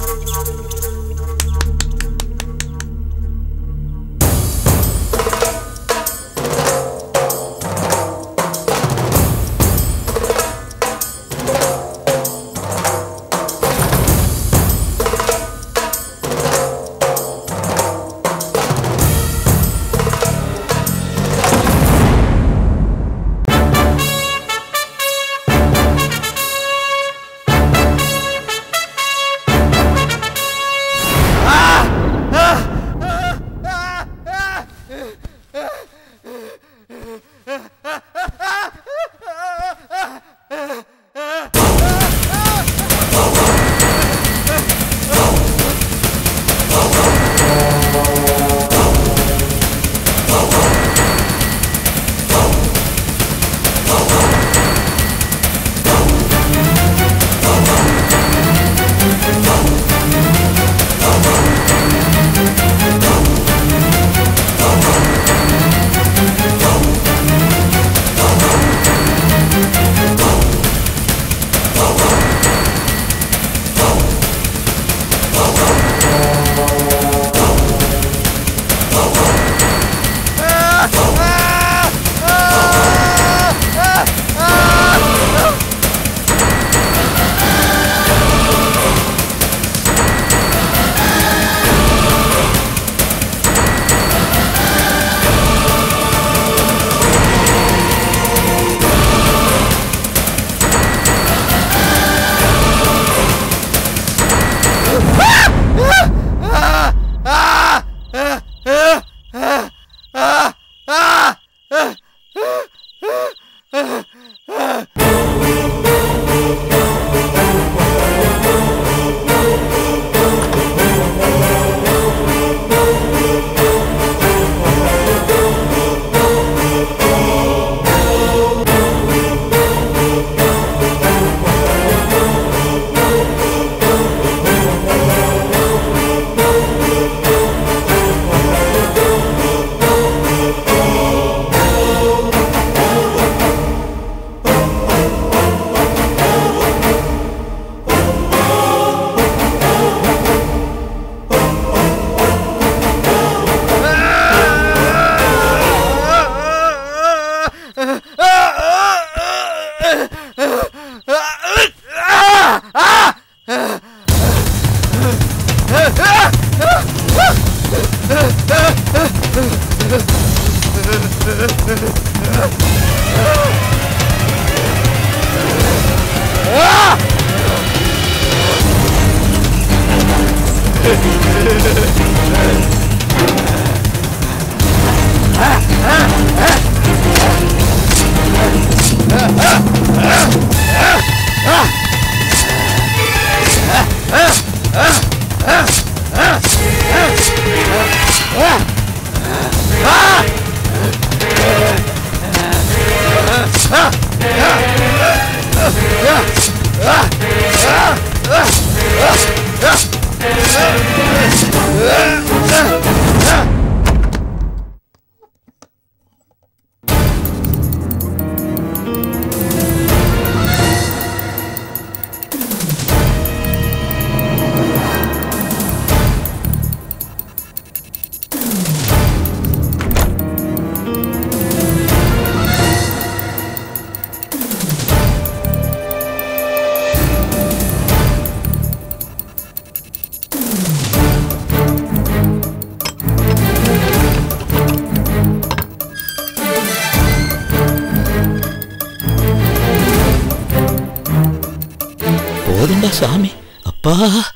போதும்டா சாமி அப்பா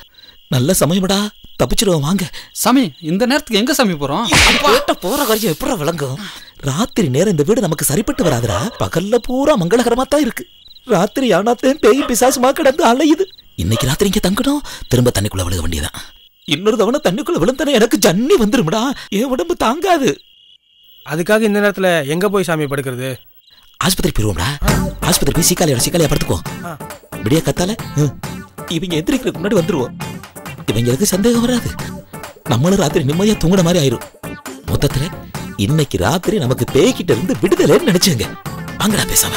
நல்ல சமயம்டா தப்பிச்சிருவோம் வாங்க சாமி இந்த நேரத்துக்கு எங்க சாமி போறோம் கேட்ட போற காரியம் எப்படி விளங்கும் ராத்திரி நேரம் இந்த வீடு நமக்கு சரிப்பட்டு வராதுடா பகல்ல பூரா மங்களகரமா தான் இருக்கு ராத்திரி ஆனாத்தையும் பேய் பிசாசுமா கிடந்து அலையுது இன்னைக்கு ராத்திரி இங்க தங்கணும் திரும்ப தண்ணிக்குள்ள விழுக வேண்டியதான் இன்னொரு தவணை தண்ணிக்குள்ள விழுந்தானே எனக்கு ஜன்னி வந்துரும்டா என் உடம்பு தாங்காது அதுக்காக இந்த நேரத்துல எங்க போய் சாமி படுக்கிறது ஆஸ்பத்திரி போயிருவோம்டா ஆஸ்பத்திரி போய் சீக்காலையோட சீக்காலையா படுத்துக்குவோம் விடிய கத்தால ம், இவங்க எந்திரிக்கிறதுக்கு முன்னாடி வந்துருவோம் இவங்களுக்கு சந்தேகம் வராது நம்மளும் ராத்திரி நிம்மதியா தூங்குன மாதிரி ஆயிரும் மொத்தத்துல இன்னைக்கு ராத்திரி நமக்கு பேய்கிட்ட இருந்து விடுதலைன்னு நினைச்சுங்க வாங்கடா பேசாம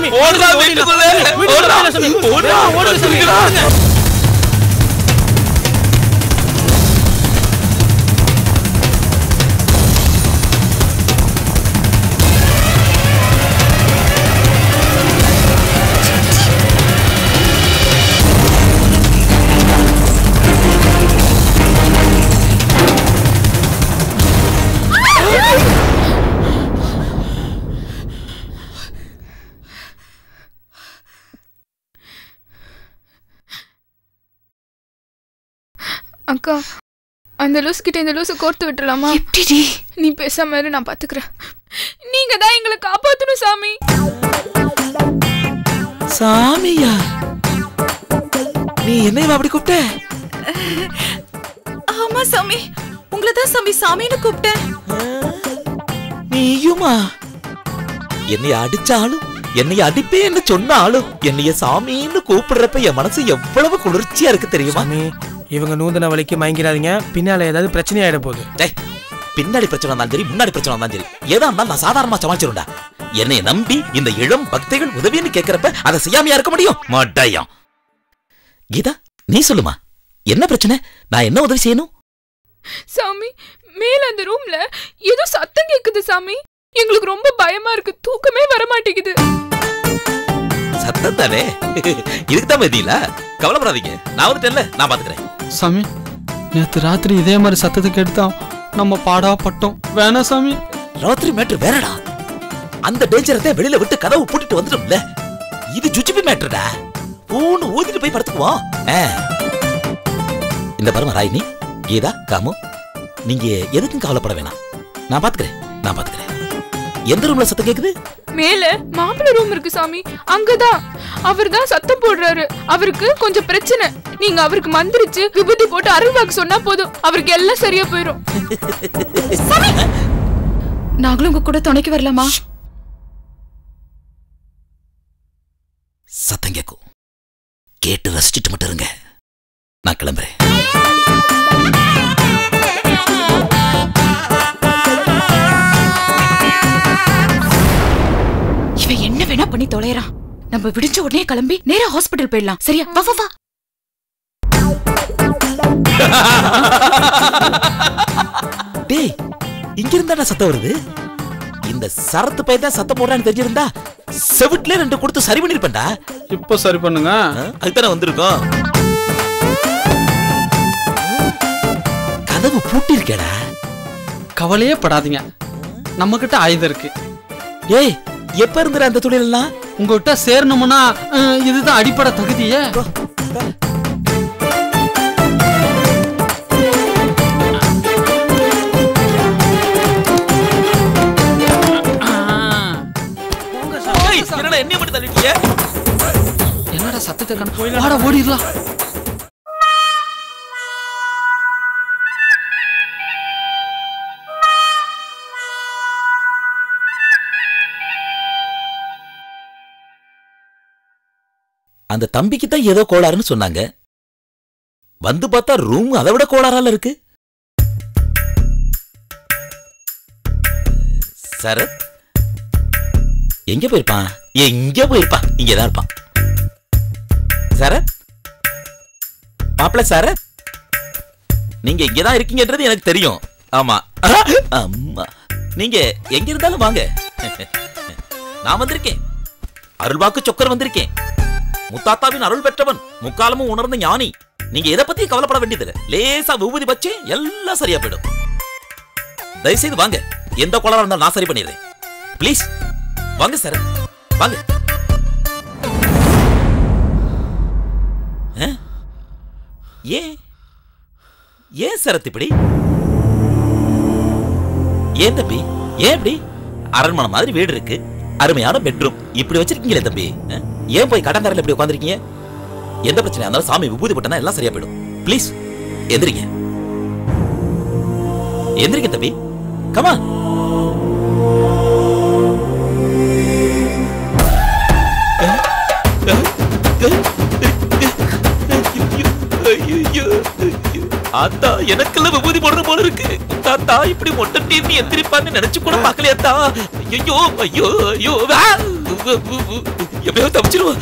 சாமி ஓடுடா ஓடிடலாம். வீட்டுக்குள்ள வீட்டுக்குள்ள ஓடுடா போயிடலாம் சாமி. ஓடுடா ஓடுங்க சாமி, ஓடுடா ஓடுங்க. அக்கா அந்த லூஸ் கிட்ட இந்த லூசை கோர்த்து விட்டுலாமா எப்படிடி நீ பேசாம இரு நான் பாத்துக்கிறேன் நீங்க தான் எங்களை காப்பாத்தணும் சாமி சாமியா நீ என்னைய அப்படி கூப்பிட்ட ஆமா சாமி உங்களை தான் சாமி சாமின்னு கூப்பிட்டேன் நீயுமா என்னைய அடிச்சாலும் என்னைய அடிப்பேன்னு சொன்னாலும் என்னைய சாமின்னு கூப்பிடுறப்ப என் மனசு எவ்வளவு குளிர்ச்சியா இருக்கு தெரியுமா சாமி இவங்க நூதன வலிக்கு மயங்கிறாதீங்க பின்னால ஏதாவது பிரச்சனை ஆயிட போகுது டேய், பின்னாடி பிரச்சனை வந்தாலும் சரி முன்னாடி பிரச்சனை வந்தாலும் சரி ஏதா இருந்தாலும் நான் சாதாரணமா சமாளிச்சிருண்டா என்னைய நம்பி இந்த இளம் பக்தைகள் உதவின்னு கேக்குறப்ப அதை செய்யாமையா இருக்க முடியும் மட்டையம் கீதா நீ சொல்லுமா என்ன பிரச்சனை நான் என்ன உதவி செய்யணும் சாமி மேல அந்த ரூம்ல ஏதோ சத்தம் கேக்குது சாமி எங்களுக்கு ரொம்ப பயமா இருக்கு தூக்கமே வர மாட்டேங்குது சத்தம் தானே இதுக்கு தான் பதிலா கவலைப்படாதீங்க நான் வந்துட்டேன்ல நான் பாத்துக்கிறேன் சாமி நேத்து ராத்திரி இதே மாதிரி சத்தத்தை கேட்டுதான் நம்ம பாடா பட்டோம் வேணாம் சாமி ராத்திரி மேட்ரு வேறடா அந்த டேஞ்சரத்தை வெளியில விட்டு கதவு பூட்டிட்டு வந்துட்டோம்ல இது ஜுஜிபி மேட்ருடா பூன்னு ஊதிட்டு போய் படுத்துக்குவோம் ஆ. இந்த பரம ராயினி கீதா காமு நீங்க எதுக்கும் கவலைப்பட வேணாம் நான் பாத்துக்கிறேன் நான் பாத்துக்கிறேன் எந்த ரூம்ல சத்தம் கேக்குது மேல மாப்பிள்ளை ரூம் இருக்கு சாமி அங்கதான் அவர்தான் சத்தம் போடுறாரு அவருக்கு கொஞ்சம் பிரச்சனை நீங்க அவருக்கு மந்திரிச்சு விபூதி போட்டு அருள்வாக்கு சொன்னா போதும் அவருக்கு எல்லாம் சரியா போயிரும் நாங்களும் உங்க கூட துணைக்கு வரலாமா சத்தம் கேக்கும் கேட்டு ரசிச்சுட்டு மட்டும் இருங்க நான் கிளம்புறேன் இவன் என்ன வேணா பண்ணி தொலைறான் நம்ம விடிஞ்ச உடனே கிளம்பி நேரா ஹாஸ்பிடல் போயிடலாம் சரியா வா வா வா டேய் இங்க இருந்தா சத்தம் வருது இந்த சரத்து பையன் தான் சத்தம் போடுறான்னு தெரிஞ்சிருந்தா செவிட்ல ரெண்டு கொடுத்து சரி பண்ணிருப்பேன்டா இப்போ சரி பண்ணுங்க ஆ, அதுதானே வந்திருக்கோம் கதவு பூட்டி இருக்கேடா கவலையே படாதீங்க நம்ம கிட்ட ஆயுதம் இருக்கு ஏய் எப்ப இருந்துற அந்த தொழில் எல்லாம் உங்ககிட்ட சேரணும்னா அஹ், இதுதான் அடிப்படை தகுதியே என்னடா என்ன மட்டும் தள்ளிட்டிய என்னடா சத்தத்தை கண்டு வாடா ஓடிடலாம் அந்த தம்பிக்கு தான் ஏதோ கோளாறுன்னு சொன்னாங்க வந்து பார்த்தா ரூம் அதை விட கோளாறால இருக்கு சரத் எங்க போயிருப்பான் எங்க போயிருப்பான் இங்கதான் இருப்பான் சரத் மாப்பிள்ள சரத் நீங்க இங்கதான் இருக்கீங்கன்றது எனக்கு தெரியும் ஆமா அம்மா நீங்க எங்க இருந்தாலும் வாங்க நான் வந்திருக்கேன் அருள்வாக்கு சொக்கர் வந்திருக்கேன் முத்தாத்தாவின் அருள் பெற்றவன் முக்காலமும் உணர்ந்த ஞானி நீங்க எதை பத்தி கவலைப்பட வேண்டியதில்லை லேசா விபூதி வச்சு எல்லாம் சரியா போயிடும் தயவுசெய்து வாங்க எந்த கோளாரா இருந்தாலும் நான் சரி பண்ணிடுறேன் ப்ளீஸ் வாங்க சார் வாங்க ஆ? ஏன் ஏன் சரத் இப்படி ஏன் தம்பி ஏன் இப்படி அரண்மனை மாதிரி வீடு இருக்கு அருமையான பெட்ரூம் இப்படி வச்சிருக்கீங்களே தம்பி ஆ? ஏன் போய் கடன்காரில் இப்படி உட்காந்துருக்கீங்க எந்த பிரச்சனையா இருந்தாலும் சாமி விபூதி போட்டனா எல்லாம் சரியா போயிடும் ப்ளீஸ் எந்திரிங்க எந்திரிங்க தம்பி கமா அத்தா எனக்கெல்லாம் விபூதி போடுற போல இருக்கு தாத்தா இப்படி மொட்டை நீ எந்திரிப்பான்னு நினைச்சு கூட பாக்கலையாத்தா ஐயோ ஐயோ ஐயோ ஆ! எப்படியாவது தப்பிச்சிருவோம்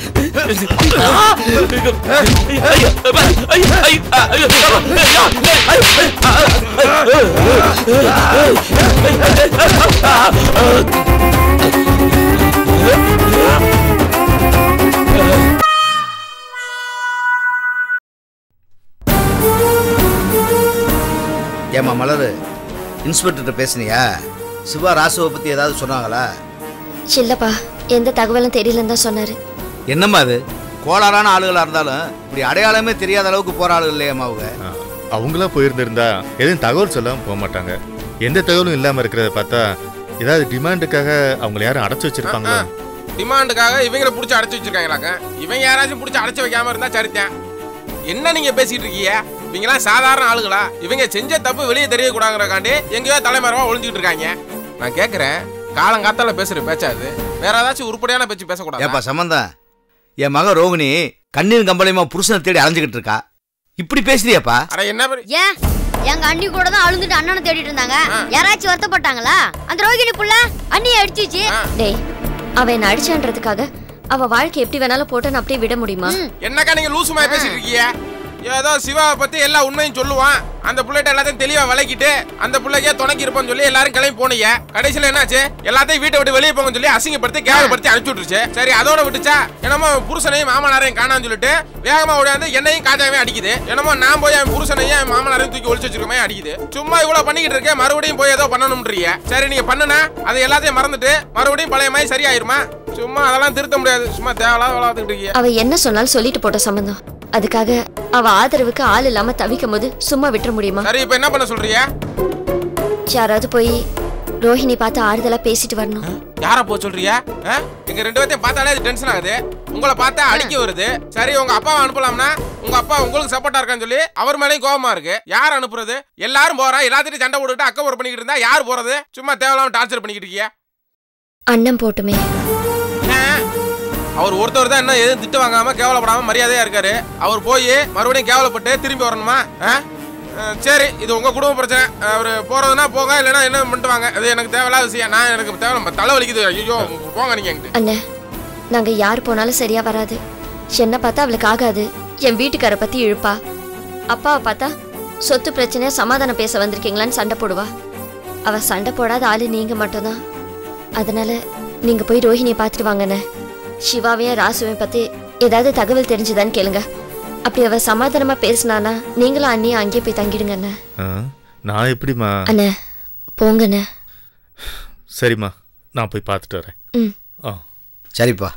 ஐயோ, ஐயோ, ஐயோ, ஐயோ, ஏமா மலரு இன்ஸ்பெக்டர்கிட்ட பேசுனியா சிவா ராசுவை பற்றி ஏதாவது சொன்னாங்களா இல்லப்பா எந்த தகவலும் தெரியலன்னு தான் சொன்னாரு என்னம்மா அது கோளாறான ஆளுகளாக இருந்தாலும் இப்படி அடையாளமே தெரியாத அளவுக்கு போகிற ஆளுகள் இல்லையாம்மா அவங்க ஆ, அவங்களா போயிருந்திருந்தா எதுவும் தகவல் சொல்லாமல் போக மாட்டாங்க எந்த தகவலும் இல்லாமல் இருக்கிறத பார்த்தா ஏதாவது டிமாண்டுக்காக அவங்கள யாரும் அடைச்சி வச்சிருப்பாங்களா டிமாண்டுக்காக இவங்களை பிடிச்சி அடைச்சு வச்சிருக்காங்களாக்க இவங்க யாராச்சும் பிடிச்சி அடைச்சு வைக்காம இருந்தா சரித்தேன் என்ன நீங்க பேசிட்டு இருக்கீங்க இவங்கெல்லாம் சாதாரண ஆளுகளா இவங்க செஞ்ச தப்பு வெளியே தெரியக்கூடாங்கிறக்காண்டி எங்கேயோ தலைமறைவா ஒளிஞ்சுக்கிட்டு இருக்காங்க நான் கேட்குறேன் காலங்காத்தால பேசுற பேச்சாது வேற ஏதாச்சும் உருப்படியான பேச்சு பேசக்கூடாது ஏப்பா சம்பந்தம் என் மகன் ரோகிணி கண்ணீர் கம்பளையுமா புருஷனை தேடி அலைஞ்சுக்கிட்டு இருக்கா இப்படி பேசுறியாப்பா அட என்ன பெரிய- ஏன் எங்க அண்ணி கூட தான் அழுந்துட்டு அண்ணனை தேடிட்டு இருந்தாங்க யாராச்சும் வருத்தப்பட்டாங்களா அந்த ரோகிணி புள்ள அண்ணியை அடிச்சிச்சு டேய் அவ என்ன அடிச்சான்றதுக்காக அவ வாழ்க்கை எப்படி வேணாலும் போட்டு நான் அப்படியே விட முடியுமா என்னக்கா நீங்க லூசு மாதிரி பேசிட்டு இருக்கீங்க ஏதோ சிவாவை பத்தி எல்லா உண்மையும் சொல்லுவான் அந்த புள்ளைகிட்ட எல்லாத்தையும் தெளிவா விளக்கிட்டு அந்த பிள்ளைக்கே துணைக்கி இருப்போம்னு சொல்லி எல்லாரும் கிளம்பி போனீங்க கடைசியில என்னாச்சு எல்லாத்தையும் வீட்டை விட்டு வெளியே போங்கன்னு சொல்லி அசிங்கப்படுத்தி கேவலப்படுத்தி அனுப்பிச்சு விட்டுருச்சு சரி அதோட விட்டுச்சா என்னமோ புருஷனையும் மாமனாரையும் காணான்னு சொல்லிட்டு வேகமா ஓடியாந்து என்னையும் காஜாவே அடிக்குது என்னமோ நான் போய் என் புருஷனையும் என் மாமனாரையும் தூக்கி ஒளிச்சு வச்சிருக்கமே அடிக்குது சும்மா இவ்வளவு பண்ணிக்கிட்டு இருக்கேன் மறுபடியும் போய் ஏதோ பண்ணணும்ன்றீங்க சரி நீங்க பண்ணுனா அதை எல்லாத்தையும் மறந்துட்டு மறுபடியும் பழைய மாதிரி சரியாயிருமா சும்மா அதெல்லாம் திருத்த முடியாது சும்மா தேவையில்லாத வளர்த்துக்கிட்டு இருக்கீங்க அவ என்ன சொன்னாலும் சொல்லிட்டு போட்ட சம்பந்தம் அதுக்காக அவ ஆதரவுக்கு ஆள் இல்லாம தவிக்கும் போது சும்மா விட்டுற முடியுமா சரி இப்ப என்ன பண்ண சொல்றீங்க யாராவது போய் ரோஹிணி பார்த்து ஆறுதலா பேசிட்டு வரணும் யார போ சொல்றியா ஆ? எங்க ரெண்டு பேர்த்தையும் பார்த்தாலே அது டென்ஷன் ஆகுது உங்களை பார்த்தா அடிக்க வருது சரி உங்க அப்பாவை அனுப்பலாம்னா உங்க அப்பா உங்களுக்கு சப்போர்ட்டா இருக்கான்னு சொல்லி அவர் மேலேயும் கோவமா இருக்கு யார் அனுப்புறது எல்லாரும் போறா எல்லாத்தையும் சண்டை போட்டுட்டு அக்க ஒரு பண்ணிக்கிட்டு இருந்தா யார் போறது சும்மா தேவையில்லாம டார்ச்சர் பண்ணிக்கிட்டு இருக்கீங்க அண்ணன் போட்டுமே ஏன்? அவர் ஒருத்தர் தான் என்ன எதுவும் திட்டு வாங்காம கேவலப்படாம மரியாதையா இருக்காரு அவர் போய் மறுபடியும் கேவலப்பட்டு திரும்பி வரணுமா ஆ? ஆ, சரி இது உங்க குடும்ப பிரச்சனை அவர் போறதுன்னா போங்க இல்லைன்னா என்ன பண்ணிட்டு வாங்க அது எனக்கு தேவையில்லாத விஷயம் நான் எனக்கு தேவை தலை வலிக்குது ஐயோ போங்க நீங்க என்கிட்ட அண்ணன் நாங்க யார் போனாலும் சரியா வராது என்ன பார்த்தா அவளுக்கு ஆகாது என் வீட்டுக்கார பத்தி இழுப்பா அப்பாவை பார்த்தா சொத்து பிரச்சனையா சமாதானம் பேச வந்திருக்கீங்களான்னு சண்டை போடுவா அவ சண்டை போடாத ஆளு நீங்க மட்டும்தான் அதனால நீங்க போய் ரோஹிணியை பார்த்துட்டு வாங்கண்ணே சிவாவையும் ராசுவையும் பத்தி ஏதாவது தகவல் தெரிஞ்சுதான்னு கேளுங்க அப்படி அவ சமாதானமா பேசினானா நீங்களும் அண்ணியும் அங்கேயே போய் தங்கிடுங்க அண்ணே ஆ, நான் எப்படிம்மா அண்ணே போங்கண்ணே சரிம்மா நான் போய் பார்த்துட்டு வரேன் ம் ஆ சரிப்பா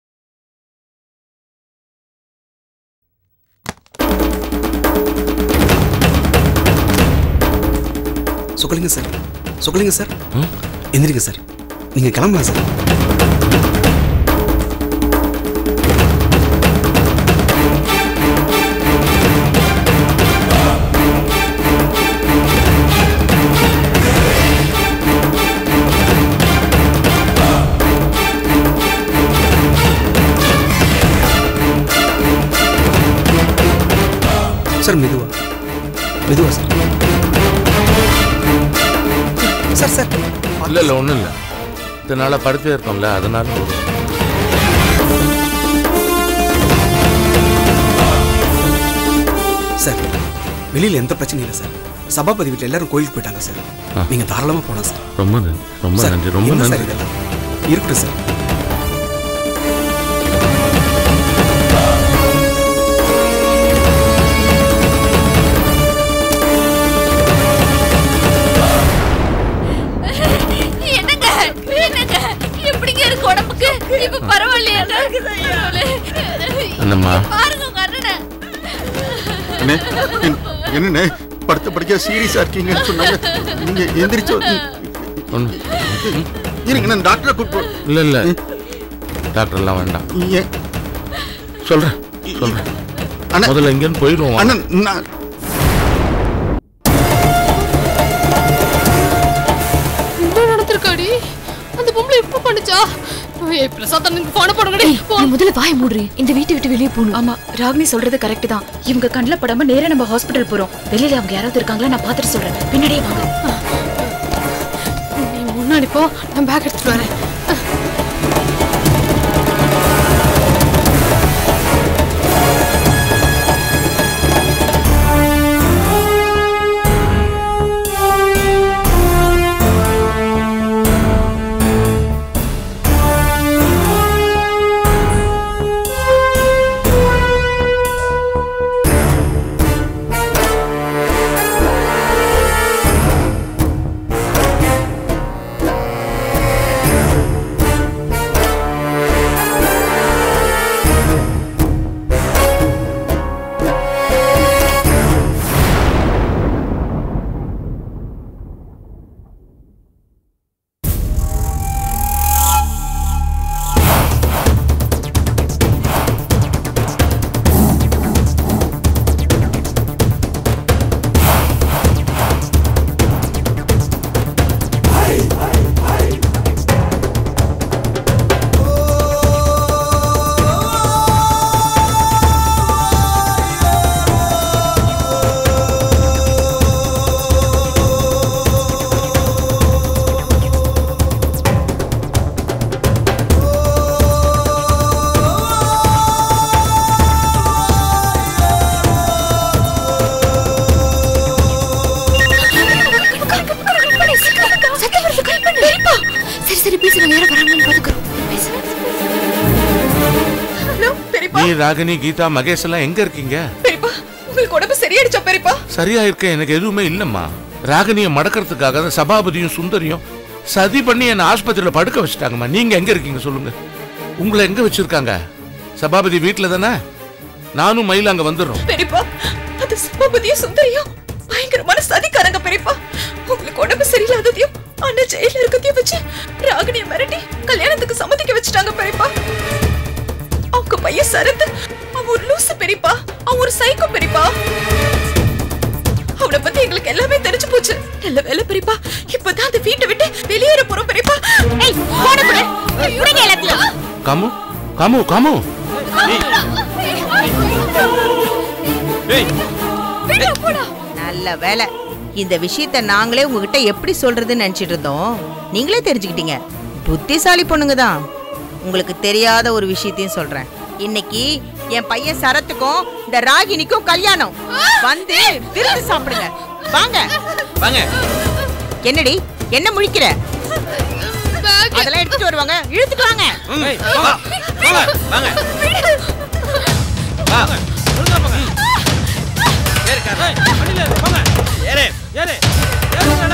சொக்கலிங்க சார் சொக்கலிங்க சார் எந்திரிங்க சார் நீங்கள் கிளம்பலாம் சார் சார் மெதுவா மெதுவா சார் சார் சார் இல்ல இல்ல ஒண்ணும் இல்ல இத்தனை நாளா படுத்தே இருக்கோம்ல அதனால ஒரு- சார் வெளியில் எந்த பிரச்சனையும் இல்லை சார் சபாபதி வீட்டில் எல்லாரும் கோயிலுக்கு போயிட்டாங்க சார் ஆ. நீங்கள் தாராளமாக போகலாம் சார் ரொம்ப நன்றி ரொம்ப சார், நன்றி ரொம்ப என்ன சார் நன்றி இதெல்லாம் இருக்கட்டும் சார் என்னங்க என்னங்க எப்படிங்க இருக்கு உடம்புக்கு இப்ப பரவாயில்லையா என்னம்மா பாருங்க உங்க அண்ணனை அண்ணே என்னண்ணே படுத்த படிக்க சீரியஸா இருக்கீங்கன்னு சொன்னாங்க நீங்க எந்திரிச்சு வந்து ஒண்ணு இருங்க நான் டாக்டரை கூப்பிட்டு இல்ல இல்ல டாக்டர்லாம் வேண்டாம் ஏன் சொல்றேன் சொல்றேன் அண்ணா முதல்ல இங்கேருந்து போயிடுவோம் வாங்க. அண்ணன் நான் என்ன நடந்திருக்காடி அந்த பொம்பளை இப்ப பண்ணுச்சா ஏய் பிரசாத் அண்ணனுக்கு போன போடுங்கடி போ நீ முதல்ல வாய் மூடுறி இந்த வீட்டை விட்டு வெளியே போகணும் ஆமா ராகினி சொல்றது கரெக்ட் தான் இவங்க கண்ணில் படாம நேரா நம்ம ஹாஸ்பிட்டல் போறோம் வெளியில அவங்க யாராவது இருக்காங்களா நான் பார்த்துட்டு சொல்றேன் பின்னாடியே வாங்க நீ முன்னாடி போ நான் பேக் எடுத்துட்டு வரேன் ராகினி கீதா மகேஷ் எல்லாம் எங்க இருக்கீங்க பெரியப்பா உங்களுக்கு உடம்பு சரியாயிடுச்சா பெரியப்பா சரியா இருக்க எனக்கு எதுவுமே இல்லம்மா ராகினியை மடக்கிறதுக்காக தான் சபாபதியும் சுந்தரியும் சதி பண்ணி என்ன ஆஸ்பத்திரியில படுக்க வச்சுட்டாங்கம்மா நீங்க எங்க இருக்கீங்க சொல்லுங்க உங்களை எங்க வச்சிருக்காங்க சபாபதி வீட்டுல தானே நானும் மயில் அங்க வந்துடுறோம் பெரியப்பா அந்த சபாபதியும் சுந்தரியும் பயங்கரமான சதிக்காரங்க பெரியப்பா உங்களுக்கு உடம்பு சரியில்லாததையும் அண்ணன் ஜெயில இருக்கதையும் வச்சு ராகினிய மிரட்டி கல்யாணத்துக்கு சம்மதிக்க வச்சுட்டாங்க பெரியப்பா அவங்க பையன் சரத் அவன் ஒரு லூசு பெரியப்பா அவன் ஒரு சைக்கோ பெரியப்பா அவனை பத்தி எங்களுக்கு எல்லாமே தெரிஞ்சு போச்சு நல்ல வேலை பெரியப்பா இப்பதான் அந்த வீட்டை விட்டு வெளியேற போறோம் பெரியப்பா ஏய் போன கூட புடிங்க எல்லாத்தையும் காமு காமு காமு நல்ல வேலை இந்த விஷயத்த நாங்களே உங்ககிட்ட எப்படி சொல்றதுன்னு நினைச்சிட்டு இருந்தோம் நீங்களே தெரிஞ்சுக்கிட்டீங்க புத்திசாலி பொண்ணுங்க தான் உங்களுக்கு தெரியாத ஒரு விஷயத்தையும் சொல்றேன் இன்னைக்கு என் பையன் சரத்துக்கும் இந்த ராகினிக்கும் கல்யாணம் வந்து விருந்து சாப்பிடுங்க வாங்க வாங்க என்னடி என்ன முழிக்கிற அதெல்லாம் எடுத்துட்டு வருவாங்க இழுத்துட்டு வாங்க வாங்க வாங்க ஏறு கார் வண்டியில ஏறு போங்க ஏறு ஏறு ஏறு